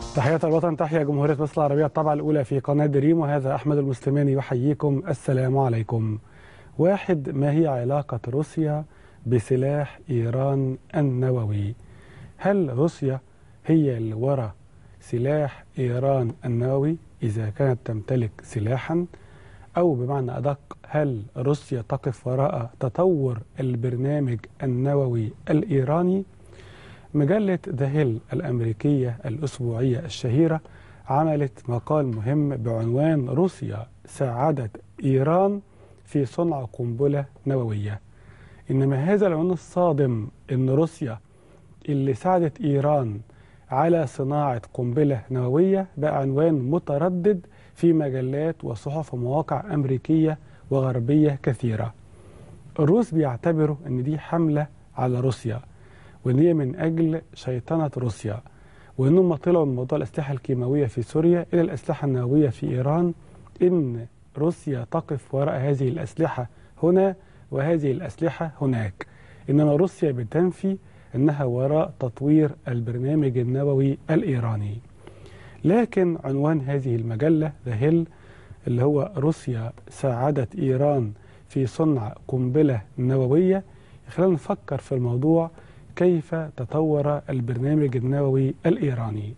تحية الوطن تحيا جمهورية مصر العربية الطبعة الأولى في قناة دريم وهذا أحمد المسلماني يحييكم السلام عليكم واحد ما هي علاقة روسيا بسلاح إيران النووي هل روسيا هي اللي وراء سلاح إيران النووي إذا كانت تمتلك سلاحا أو بمعنى أدق هل روسيا تقف وراء تطور البرنامج النووي الإيراني مجلة ذا هيل الأمريكية الأسبوعية الشهيرة عملت مقال مهم بعنوان روسيا ساعدت إيران في صنع قنبلة نووية إنما هذا العنوان الصادم إن روسيا اللي ساعدت إيران على صناعة قنبلة نووية بقى عنوان متردد في مجلات وصحف ومواقع أمريكية وغربية كثيرة الروس بيعتبروا أن دي حملة على روسيا وان هي من اجل شيطنه روسيا وانهم طلعوا من موضوع الاسلحه الكيماويه في سوريا الى الاسلحه النوويه في ايران ان روسيا تقف وراء هذه الاسلحه هنا وهذه الاسلحه هناك انما روسيا بتنفي انها وراء تطوير البرنامج النووي الايراني لكن عنوان هذه المجله ذا هيل اللي هو روسيا ساعدت ايران في صنع قنبله نوويه خلينا نفكر في الموضوع كيف تطور البرنامج النووي الإيراني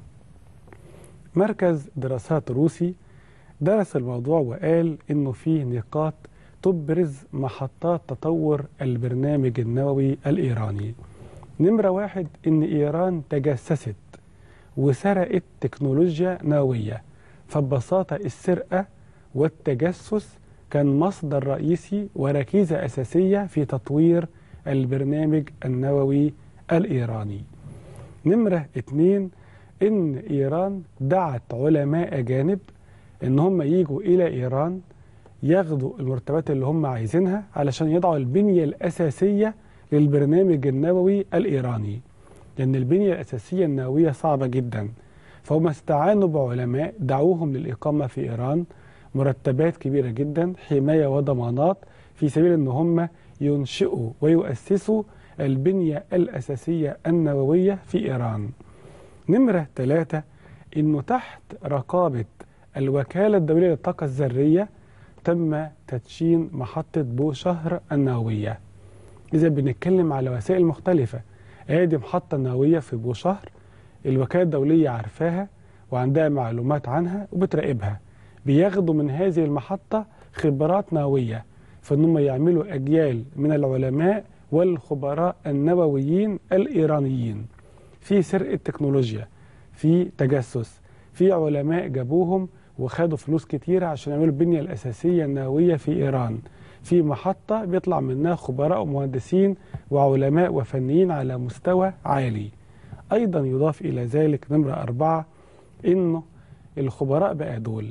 مركز دراسات روسي درس الموضوع وقال إنه في نقاط تبرز محطات تطور البرنامج النووي الإيراني نمرة واحد إن إيران تجسست وسرقت تكنولوجيا نووية فببساطة السرقة والتجسس كان مصدر رئيسي وركيزة أساسية في تطوير البرنامج النووي الإيراني نمرة اتنين إن إيران دعت علماء أجانب إن هم يجوا إلى إيران ياخدوا المرتبات اللي هم عايزينها علشان يضعوا البنية الأساسية للبرنامج النووي الإيراني لأن البنية الأساسية النووية صعبة جدا فهم استعانوا بعلماء دعوهم للإقامة في إيران مرتبات كبيرة جدا حماية وضمانات في سبيل أن هم ينشئوا ويؤسسوا البنية الأساسية النووية في إيران نمرة ثلاثة أنه تحت رقابة الوكالة الدولية للطاقة الذرية تم تدشين محطة بوشهر النووية إذا بنتكلم على وسائل مختلفة ادي محطة نووية في بوشهر الوكالة الدولية عارفاها وعندها معلومات عنها وبتراقبها بياخدوا من هذه المحطة خبرات نووية فانهم يعملوا اجيال من العلماء والخبراء النوويين الايرانيين في سرقه تكنولوجيا في تجسس في علماء جابوهم وخدوا فلوس كتيرة عشان يعملوا البنية الأساسية النووية في إيران في محطة بيطلع منها خبراء ومهندسين وعلماء وفنيين على مستوى عالي أيضا يضاف إلى ذلك نمرة أربعة إنه الخبراء بقى دول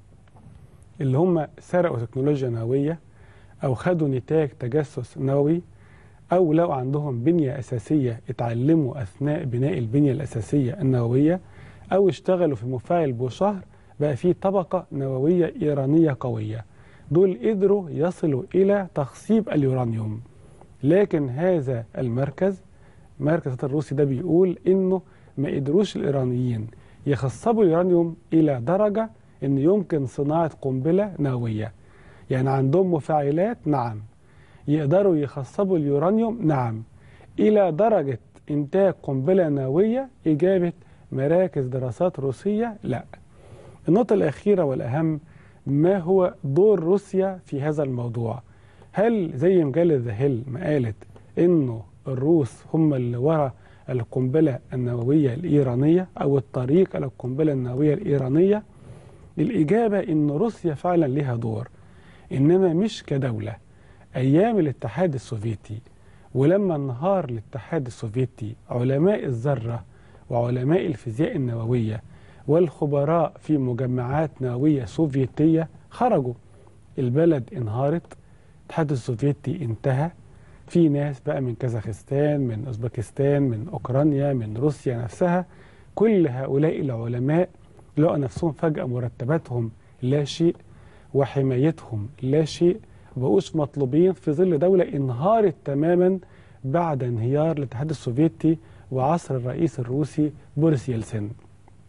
اللي هم سرقوا تكنولوجيا نووية أو خدوا نتاج تجسس نووي أو لو عندهم بنية أساسية اتعلموا أثناء بناء البنية الأساسية النووية أو اشتغلوا في مفاعل بوشهر بقى في طبقة نووية إيرانية قوية دول قدروا يصلوا إلى تخصيب اليورانيوم لكن هذا المركز مركز الروسي ده بيقول إنه ما قدروش الإيرانيين يخصبوا اليورانيوم إلى درجة إن يمكن صناعة قنبلة نووية يعني عندهم مفاعلات نعم يقدروا يخصبوا اليورانيوم نعم إلى درجة إنتاج قنبلة نووية إجابة مراكز دراسات روسية لا النقطة الأخيرة والأهم ما هو دور روسيا في هذا الموضوع هل زي مجلة ذا هيل ما قالت إنه الروس هم اللي ورا القنبلة النووية الإيرانية أو الطريق إلى القنبلة النووية الإيرانية الإجابة إن روسيا فعلا لها دور إنما مش كدولة أيام الاتحاد السوفيتي ولما انهار الاتحاد السوفيتي علماء الذرة وعلماء الفيزياء النووية والخبراء في مجمعات نووية سوفيتية خرجوا البلد انهارت الاتحاد السوفيتي انتهى في ناس بقى من كازاخستان من أوزبكستان من أوكرانيا من روسيا نفسها كل هؤلاء العلماء لقوا نفسهم فجأة مرتباتهم لا شيء وحمايتهم لا شيء بقوش مطلوبين في ظل دولة انهارت تماما بعد انهيار الاتحاد السوفيتي وعصر الرئيس الروسي بوريس يلسن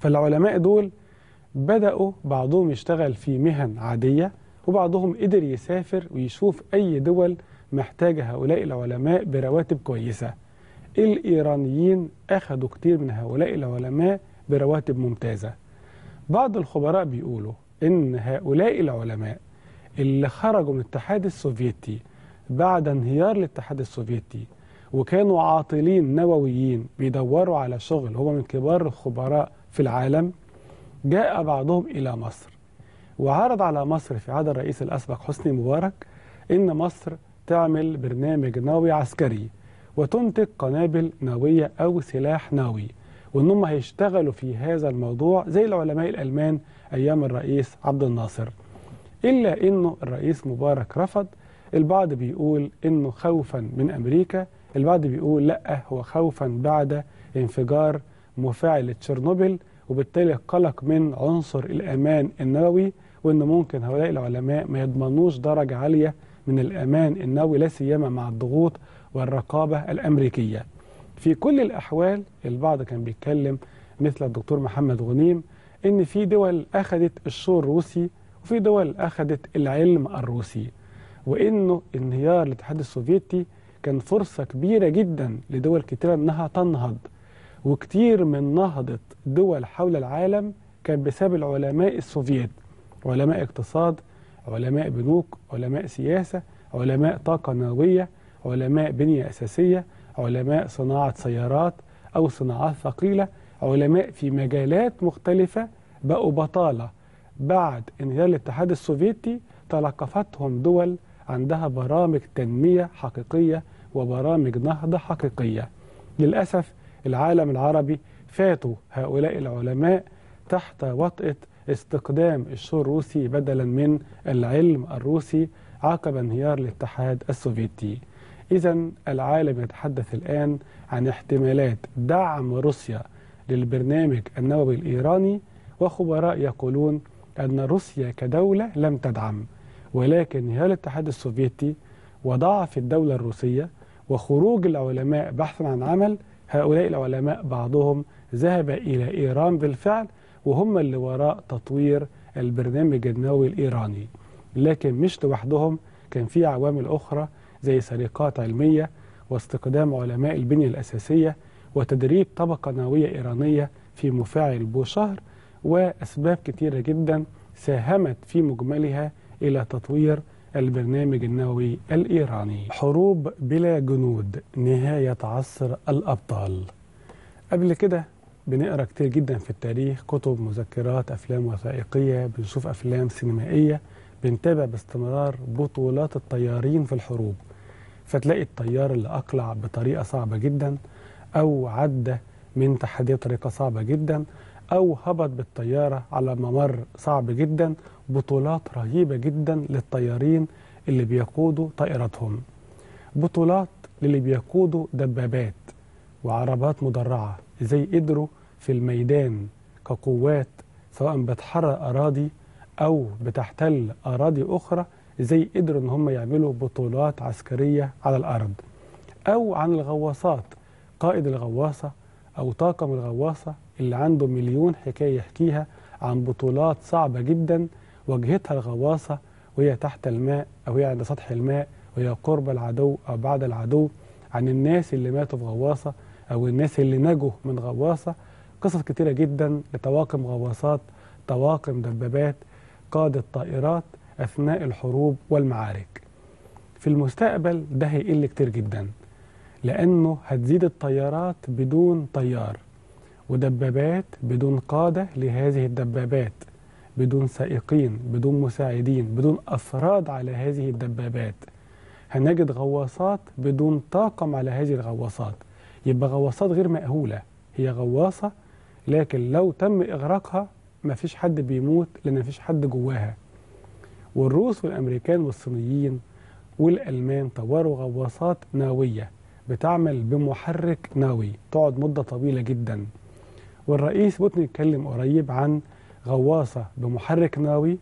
فالعلماء دول بدأوا بعضهم يشتغل في مهن عادية وبعضهم قدر يسافر ويشوف أي دول محتاجة هؤلاء العلماء برواتب كويسة الإيرانيين أخذوا كتير من هؤلاء العلماء برواتب ممتازة بعض الخبراء بيقولوا إن هؤلاء العلماء اللي خرجوا من الاتحاد السوفيتي بعد انهيار الاتحاد السوفيتي وكانوا عاطلين نوويين بيدوروا على شغل هو من كبار الخبراء في العالم جاء بعضهم إلى مصر وعرض على مصر في عهد الرئيس الأسبق حسني مبارك إن مصر تعمل برنامج نووي عسكري وتنتج قنابل نووية أو سلاح نووي وإنهم هيشتغلوا في هذا الموضوع زي العلماء الألمان أيام الرئيس عبد الناصر إلا إنه الرئيس مبارك رفض البعض بيقول إنه خوفا من أمريكا البعض بيقول لا هو خوفا بعد انفجار مفاعل تشيرنوبل وبالتالي قلق من عنصر الأمان النووي وإن ممكن هؤلاء العلماء ما يضمنوش درجة عالية من الأمان النووي لا سيما مع الضغوط والرقابة الأمريكية في كل الأحوال البعض كان بيتكلم مثل الدكتور محمد غنيم إن في دول أخذت الشور الروسي وفي دول أخذت العلم الروسي وإنه انهيار الاتحاد السوفيتي كان فرصة كبيرة جدا لدول كتيرة إنها تنهض وكتير من نهضة دول حول العالم كان بسبب العلماء السوفيت علماء اقتصاد علماء بنوك علماء سياسة علماء طاقة نووية علماء بنية أساسية علماء صناعة سيارات أو صناعات ثقيلة علماء في مجالات مختلفة بقوا بطالة بعد انهيار الاتحاد السوفيتي تلقفتهم دول عندها برامج تنمية حقيقية وبرامج نهضة حقيقية للأسف العالم العربي فاتوا هؤلاء العلماء تحت وطئة استقدام الشور الروسي بدلا من العلم الروسي عقب انهيار الاتحاد السوفيتي إذا العالم يتحدث الآن عن احتمالات دعم روسيا للبرنامج النووي الإيراني وخبراء يقولون أن روسيا كدولة لم تدعم ولكن انهيار الاتحاد السوفيتي وضعف الدولة الروسية وخروج العلماء بحثا عن عمل هؤلاء العلماء بعضهم ذهب إلى إيران بالفعل وهم اللي وراء تطوير البرنامج النووي الإيراني لكن مش لوحدهم كان في عوامل أخرى زي سرقات علمية واستقدام علماء البنية الأساسية وتدريب طبقة نووية إيرانية في مفاعل بوشهر وأسباب كثيرة جدا ساهمت في مجملها إلى تطوير البرنامج النووي الإيراني حروب بلا جنود نهاية عصر الأبطال قبل كده بنقرا كتير جدا في التاريخ كتب مذكرات أفلام وثائقية بنشوف أفلام سينمائية بنتابع باستمرار بطولات الطيارين في الحروب فتلاقي الطيار اللي أقلع بطريقة صعبة جدا أو عدى من تحدي طريقة صعبة جدا أو هبط بالطيارة على ممر صعب جدا بطولات رهيبة جدا للطيارين اللي بيقودوا طائراتهم بطولات للي بيقودوا دبابات وعربات مدرعة ازاي قدروا في الميدان كقوات سواء بتحرر أراضي أو بتحتل أراضي أخرى ازاي قدروا ان هم يعملوا بطولات عسكرية على الأرض أو عن الغواصات قائد الغواصة أو طاقم الغواصة اللي عنده مليون حكاية يحكيها عن بطولات صعبة جدا واجهتها الغواصة وهي تحت الماء أو هي عند سطح الماء وهي قرب العدو أو بعد العدو عن الناس اللي ماتوا في غواصة أو الناس اللي نجوا من غواصة قصص كتيرة جدا لطواقم غواصات طواقم دبابات قادة طائرات أثناء الحروب والمعارك في المستقبل ده هيقل كتير جدا لأنه هتزيد الطيارات بدون طيار ودبابات بدون قادة لهذه الدبابات بدون سائقين بدون مساعدين بدون أفراد على هذه الدبابات هنجد غواصات بدون طاقم على هذه الغواصات يبقى غواصات غير مأهولة هي غواصة لكن لو تم إغراقها ما فيش حد بيموت لأن ما فيش حد جواها والروس والأمريكان والصينيين والألمان طوروا غواصات نووية بتعمل بمحرك نووي تقعد مدة طويلة جدا والرئيس بوتين اتكلم قريب عن غواصة بمحرك نووي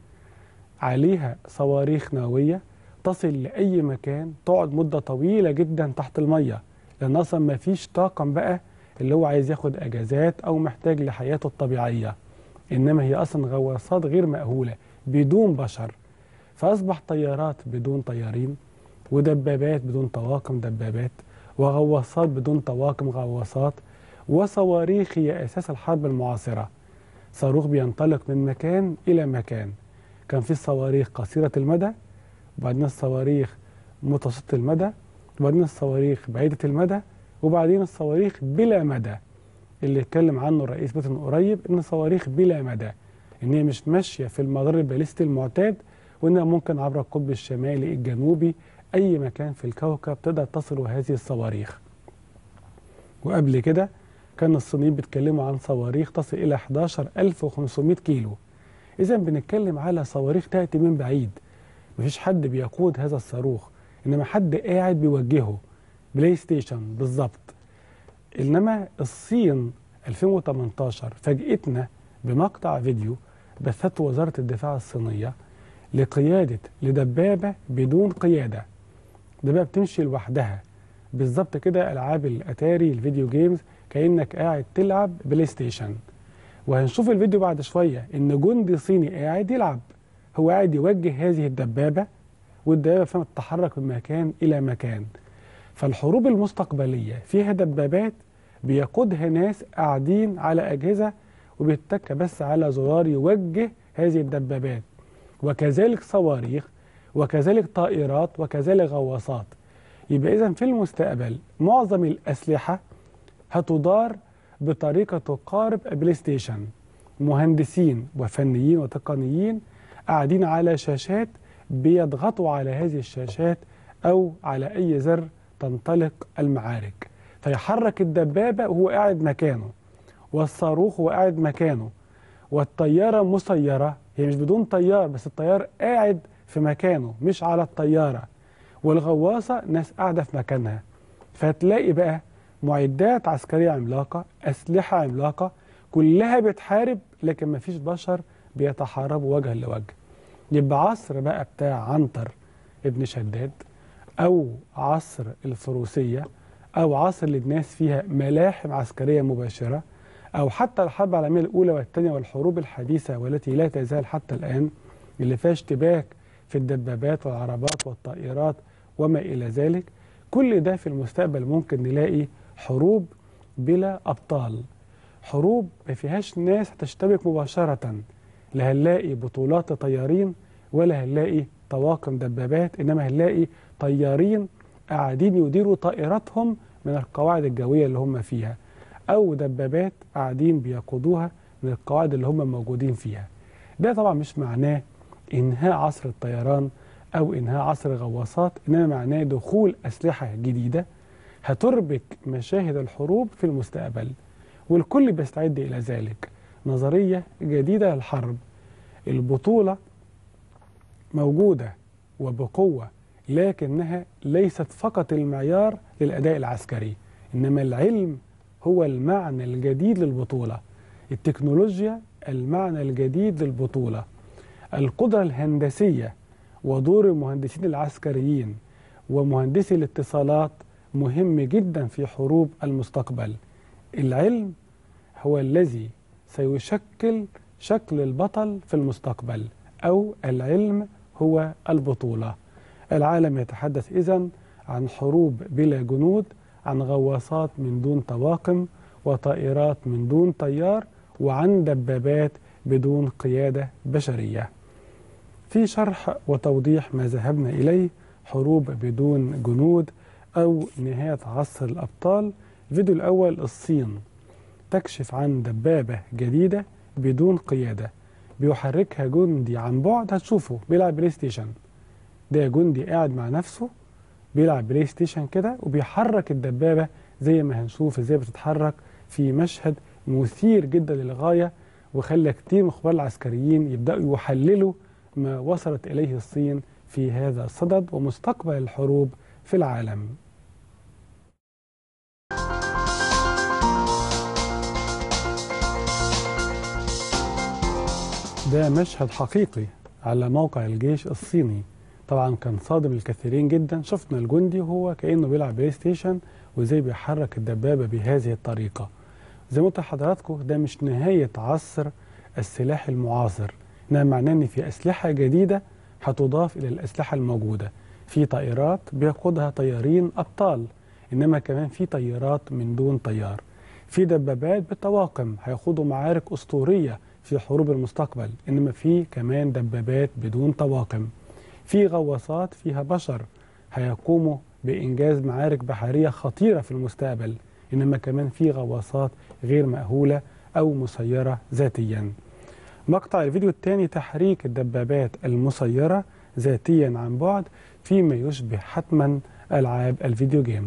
عليها صواريخ نووية تصل لأي مكان تقعد مدة طويلة جدا تحت المية لأن أصلا ما فيش طاقم بقى اللي هو عايز ياخد اجازات او محتاج لحياته الطبيعيه انما هي اصلا غواصات غير مأهوله بدون بشر فاصبح طيارات بدون طيارين ودبابات بدون طواقم دبابات وغواصات بدون طواقم غواصات وصواريخ هي اساس الحرب المعاصره صاروخ بينطلق من مكان الى مكان كان في الصواريخ قصيره المدى وبعدين الصواريخ متوسطه المدى وبعدين الصواريخ بعيده المدى وبعدين الصواريخ بلا مدى اللي اتكلم عنه الرئيس بوتين قريب ان صواريخ بلا مدى ان هي مش ماشيه في المدار البالستي المعتاد وانها ممكن عبر القطب الشمالي الجنوبي اي مكان في الكوكب تقدر تصل هذه الصواريخ وقبل كده كان الصينيين بيتكلموا عن صواريخ تصل الى 11500 كيلو اذا بنتكلم على صواريخ تاتي من بعيد مفيش حد بيقود هذا الصاروخ انما حد قاعد بيوجهه بلاي ستيشن بالظبط انما الصين 2018 فاجئتنا بمقطع فيديو بثته وزاره الدفاع الصينيه لقياده لدبابه بدون قياده دبابه بتمشي لوحدها بالظبط كده العاب الاتاري الفيديو جيمز كانك قاعد تلعب بلاي ستيشن وهنشوف الفيديو بعد شويه ان جندي صيني قاعد يلعب هو قاعد يوجه هذه الدبابه والدبابه فاهم تتحرك من مكان الى مكان فالحروب المستقبليه فيها دبابات بيقودها ناس قاعدين على اجهزه وبيتك بس على زرار يوجه هذه الدبابات وكذلك صواريخ وكذلك طائرات وكذلك غواصات يبقى اذا في المستقبل معظم الاسلحه هتدار بطريقه تقارب بلاي ستيشن مهندسين وفنيين وتقنيين قاعدين على شاشات بيضغطوا على هذه الشاشات او على اي زر تنطلق المعارك فيحرك الدبابه وهو قاعد مكانه والصاروخ وهو قاعد مكانه والطياره مسيره هي مش بدون طيار بس الطيار قاعد في مكانه مش على الطياره والغواصه ناس قاعده في مكانها فهتلاقي بقى معدات عسكريه عملاقه اسلحه عملاقه كلها بتحارب لكن مفيش بشر بيتحاربوا وجها لوجه يبقى عصر بقى بتاع عنتر ابن شداد او عصر الفروسيه او عصر اللي الناس فيها ملاحم عسكريه مباشره او حتى الحرب العالميه الاولى والثانيه والحروب الحديثه والتي لا تزال حتى الان اللي فيها اشتباك في الدبابات والعربات والطائرات وما الى ذلك كل ده في المستقبل ممكن نلاقي حروب بلا ابطال حروب ما فيهاش ناس هتشتبك مباشره لا هنلاقي بطولات طيارين ولا هنلاقي طواقم دبابات انما هنلاقي طيارين قاعدين يديروا طائراتهم من القواعد الجويه اللي هم فيها او دبابات قاعدين بيقودوها من القواعد اللي هم موجودين فيها ده طبعا مش معناه انهاء عصر الطيران او انهاء عصر الغواصات انما معناه دخول اسلحه جديده هتربك مشاهد الحروب في المستقبل والكل بيستعد الى ذلك نظريه جديده للحرب البطوله موجوده وبقوه لكنها ليست فقط المعيار للاداء العسكري انما العلم هو المعنى الجديد للبطوله التكنولوجيا المعنى الجديد للبطوله القدره الهندسيه ودور المهندسين العسكريين ومهندسي الاتصالات مهم جدا في حروب المستقبل العلم هو الذي سيشكل شكل البطل في المستقبل او العلم هو البطوله العالم يتحدث اذا عن حروب بلا جنود عن غواصات من دون طواقم وطائرات من دون طيار وعن دبابات بدون قياده بشريه في شرح وتوضيح ما ذهبنا اليه حروب بدون جنود او نهايه عصر الابطال الفيديو الاول الصين تكشف عن دبابه جديده بدون قياده بيحركها جندي عن بعد هتشوفه بيلعب بلاي ستيشن ده جندي قاعد مع نفسه بيلعب بلاي ستيشن كده وبيحرك الدبابه زي ما هنشوف ازاي بتتحرك في مشهد مثير جدا للغايه وخلى كتير من الخبراء العسكريين يبداوا يحللوا ما وصلت اليه الصين في هذا الصدد ومستقبل الحروب في العالم. ده مشهد حقيقي على موقع الجيش الصيني طبعا كان صادم الكثيرين جدا شفنا الجندي وهو كانه بيلعب بلاي ستيشن وازاي بيحرك الدبابة بهذه الطريقة زي ما قلت لحضراتكم ده مش نهاية عصر السلاح المعاصر ده معناه ان في أسلحة جديدة هتضاف إلى الأسلحة الموجودة في طائرات بيقودها طيارين أبطال إنما كمان في طيارات من دون طيار في دبابات بالطواقم هيخوضوا معارك أسطورية في حروب المستقبل إنما في كمان دبابات بدون طواقم في غواصات فيها بشر هيقوموا بإنجاز معارك بحرية خطيرة في المستقبل إنما كمان في غواصات غير مأهولة أو مسيرة ذاتيا مقطع الفيديو الثاني تحريك الدبابات المسيرة ذاتيا عن بعد فيما يشبه حتما ألعاب الفيديو جيمز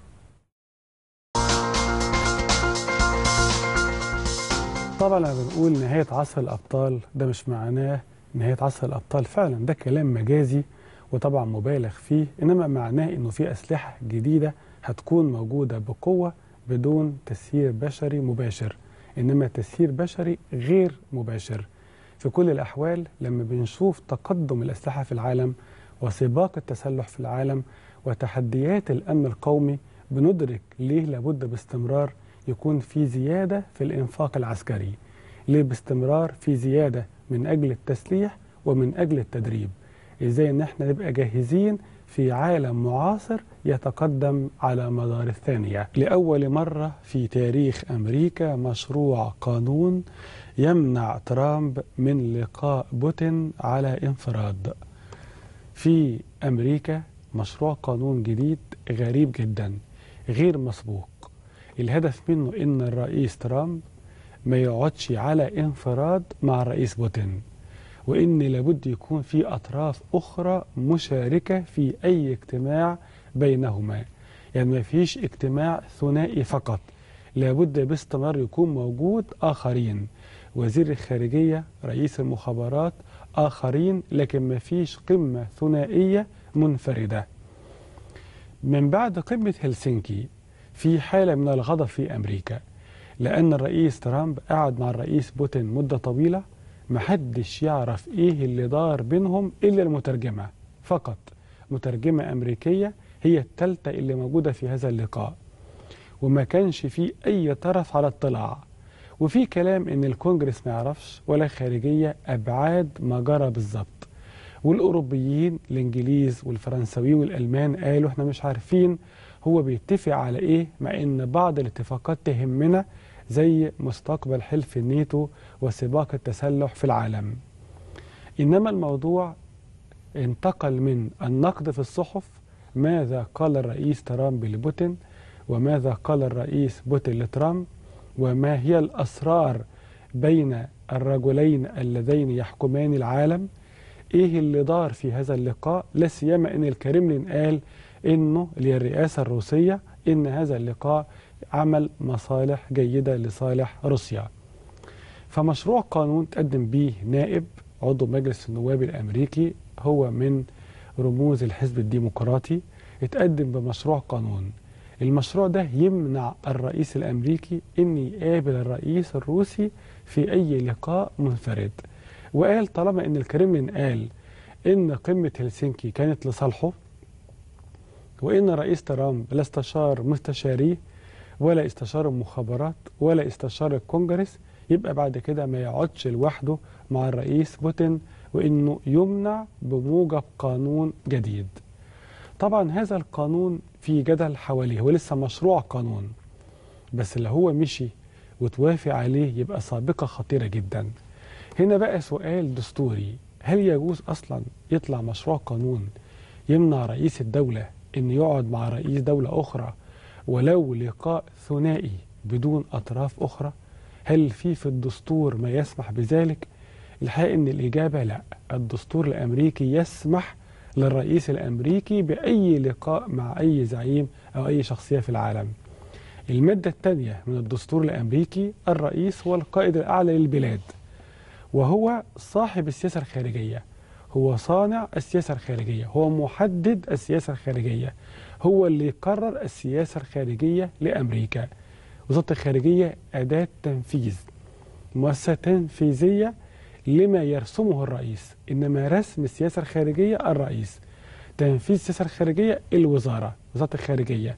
طبعا لما بنقول نهاية عصر الأبطال ده مش معناه نهاية عصر الأبطال فعلا ده كلام مجازي وطبعا مبالغ فيه إنما معناه إنه في أسلحة جديدة هتكون موجودة بقوة بدون تسيير بشري مباشر إنما تسيير بشري غير مباشر في كل الأحوال لما بنشوف تقدم الأسلحة في العالم وسباق التسلح في العالم وتحديات الأمن القومي بندرك ليه لابد باستمرار يكون في زيادة في الإنفاق العسكري ليه باستمرار في زيادة من أجل التسليح ومن أجل التدريب إزاي إن احنا نبقى جاهزين في عالم معاصر يتقدم على مدار الثانية لأول مرة في تاريخ أمريكا مشروع قانون يمنع ترامب من لقاء بوتين على انفراد في أمريكا مشروع قانون جديد غريب جدا غير مسبوق الهدف منه ان الرئيس ترامب ما يقعدش على انفراد مع الرئيس بوتين وان لابد يكون في اطراف اخرى مشاركه في اي اجتماع بينهما يعني ما فيش اجتماع ثنائي فقط لابد باستمرار يكون موجود اخرين وزير الخارجيه رئيس المخابرات اخرين لكن ما فيش قمه ثنائيه منفرده من بعد قمه هلسنكي في حالة من الغضب في أمريكا لأن الرئيس ترامب قعد مع الرئيس بوتين مدة طويلة محدش يعرف إيه اللي دار بينهم إلا المترجمة فقط مترجمة أمريكية هي الثالثة اللي موجودة في هذا اللقاء وما كانش فيه أي طرف على اطلاع وفي كلام إن الكونجرس ما يعرفش ولا خارجية أبعاد ما جرى بالظبط والأوروبيين الإنجليز والفرنساويين والألمان قالوا إحنا مش عارفين هو بيتفق على ايه مع ان بعض الاتفاقات تهمنا زي مستقبل حلف الناتو وسباق التسلح في العالم انما الموضوع انتقل من النقد في الصحف ماذا قال الرئيس ترامب لبوتين وماذا قال الرئيس بوتين لترامب وما هي الاسرار بين الرجلين اللذين يحكمان العالم ايه اللي دار في هذا اللقاء لا سيما ان الكرملين قال انه للرئاسه الروسيه ان هذا اللقاء عمل مصالح جيده لصالح روسيا. فمشروع قانون تقدم به نائب عضو مجلس النواب الامريكي هو من رموز الحزب الديمقراطي اتقدم بمشروع قانون. المشروع ده يمنع الرئيس الامريكي ان يقابل الرئيس الروسي في اي لقاء منفرد. وقال طالما ان الكرملين قال ان قمه هلسنكي كانت لصالحه وإن رئيس ترامب لا استشار مستشاريه ولا استشار المخابرات ولا استشار الكونجرس يبقى بعد كده ما يقعدش لوحده مع الرئيس بوتين وإنه يمنع بموجب قانون جديد طبعا هذا القانون في جدل حواليه هو لسه مشروع قانون بس اللي هو مشي وتوافق عليه يبقى سابقة خطيرة جدا هنا بقى سؤال دستوري هل يجوز أصلا يطلع مشروع قانون يمنع رئيس الدولة ان يقعد مع رئيس دولة اخرى ولو لقاء ثنائي بدون اطراف اخرى هل في في الدستور ما يسمح بذلك الحقيقة ان الاجابة لا الدستور الامريكي يسمح للرئيس الامريكي باي لقاء مع اي زعيم او اي شخصية في العالم المادة الثانية من الدستور الامريكي الرئيس هو القائد الاعلى للبلاد وهو صاحب السياسة الخارجية هو صانع السياسة الخارجية هو محدد السياسة الخارجية هو اللي يقرر السياسة الخارجية لأمريكا وزارة الخارجية أداة تنفيذ مؤسسة تنفيذية لما يرسمه الرئيس إنما رسم السياسة الخارجية الرئيس تنفيذ السياسة الخارجية الوزارة وزارة الخارجية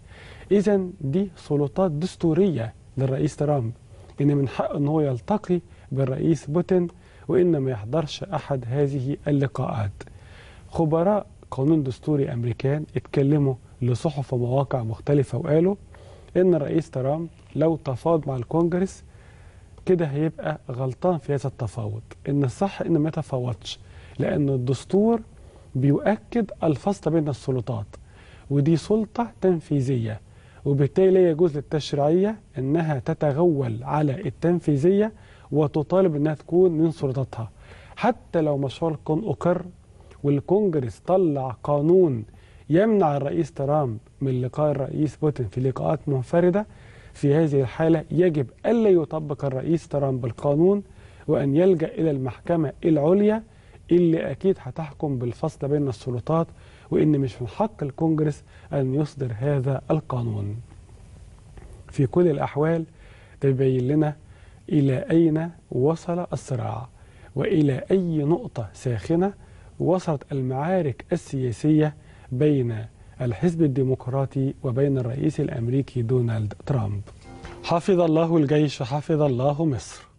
إذا دي سلطات دستورية للرئيس ترامب إن من حقه إن هو يلتقي بالرئيس بوتين وإن ما يحضرش أحد هذه اللقاءات خبراء قانون دستوري أمريكان اتكلموا لصحف ومواقع مختلفة وقالوا إن الرئيس ترامب لو تفاوض مع الكونجرس كده هيبقى غلطان في هذا التفاوض إن الصح إن ما يتفاوضش لأن الدستور بيؤكد الفصل بين السلطات ودي سلطة تنفيذية وبالتالي لا يجوز للتشريعية أنها تتغول على التنفيذية وتطالب أنها تكون من سلطاتها حتى لو مشروع القانون أقر والكونجرس طلع قانون يمنع الرئيس ترامب من لقاء الرئيس بوتين في لقاءات منفردة في هذه الحالة يجب ألا يطبق الرئيس ترامب القانون وأن يلجأ إلى المحكمة العليا اللي أكيد هتحكم بالفصل بين السلطات وإن مش من حق الكونجرس أن يصدر هذا القانون في كل الأحوال تبين لنا إلى أين وصل الصراع وإلى أي نقطة ساخنة وصلت المعارك السياسية بين الحزب الديمقراطي وبين الرئيس الأمريكي دونالد ترامب حفظ الله الجيش حفظ الله مصر